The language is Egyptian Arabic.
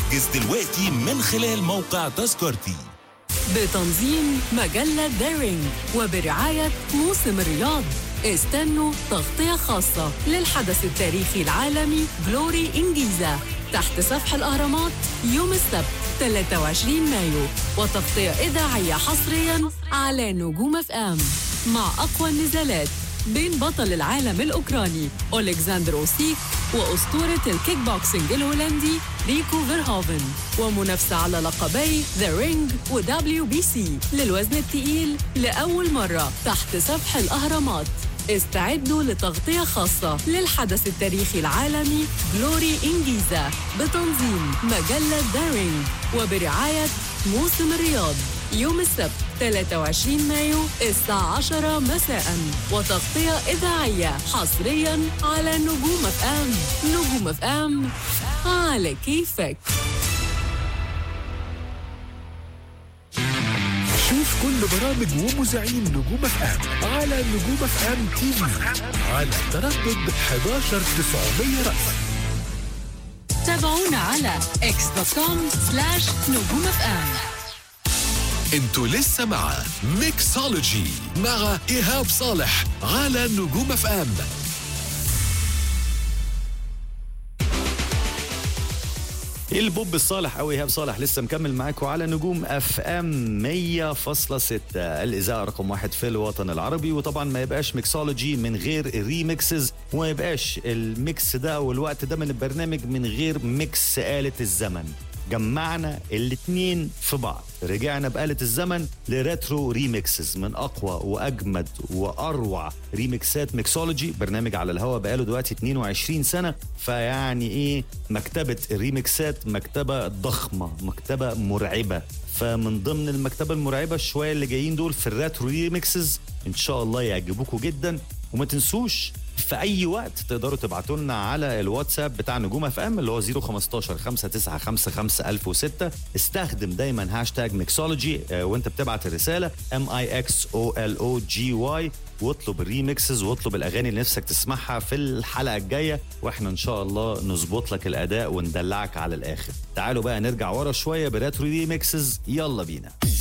احجز دلوقتي من خلال موقع تذكرتي بتنظيم مجلة دارينج وبرعاية موسم الرياض استنوا تغطية خاصة للحدث التاريخي العالمي جلوري إنجيزا تحت سفح الأهرامات يوم السبت 23 مايو وتغطية إذاعية حصريا على نجوم اف ام مع أقوى النزالات بين بطل العالم الأوكراني أولكسندر أوسيك وأسطورة الكيك بوكسينج الهولندي ريكو فيرهوفن ومنافسة على لقبي ذا رينج ودبليو بي سي للوزن الثقيل لأول مرة تحت سفح الأهرامات استعدوا لتغطية خاصة للحدث التاريخي العالمي جلوري إنجيزا بتنظيم مجلة دارينج وبرعاية موسم الرياض يوم السبت 23 مايو الساعة 10 مساء وتغطية إذاعية حصريا على نجوم اف ام نجوم اف ام على كيفك شوف كل برامج ومذيعين نجوم اف ام على نجوم اف ام تي في على تردد 11900 رأس تابعونا على اكس دوت كوم سلاش نجوم اف ام انتوا لسه مع ميكسولوجي مع ايهاب صالح على نجوم اف ام البوب الصالح او ايهاب صالح لسه مكمل معاكم على نجوم اف ام 100.6 الاذاعه رقم واحد في الوطن العربي وطبعا ما يبقاش ميكسولوجي من غير الريمكسز وما يبقاش الميكس ده او الوقت ده من البرنامج من غير ميكس آلة الزمن جمعنا الاتنين في بعض رجعنا بآلة الزمن لريترو ريميكسز من أقوى وأجمد وأروع ريميكسات ميكسولوجي برنامج على الهواء بقاله دلوقتي 22 سنة فيعني إيه مكتبة الريميكسات مكتبة ضخمة مكتبة مرعبة فمن ضمن المكتبة المرعبة شوية اللي جايين دول في الريترو ريميكسز إن شاء الله يعجبوكم جدا وما تنسوش في اي وقت تقدروا تبعتوا لنا على الواتساب بتاع نجوم اف ام اللي هو 015 5955 1006 استخدم دايما هاشتاج ميكسولوجي آه، وانت بتبعت الرساله ام اي اكس او ال او جي واي واطلب الريمكسز واطلب الاغاني اللي نفسك تسمعها في الحلقه الجايه واحنا ان شاء الله نظبط لك الاداء وندلعك على الاخر تعالوا بقى نرجع ورا شويه براترو ريمكسز يلا بينا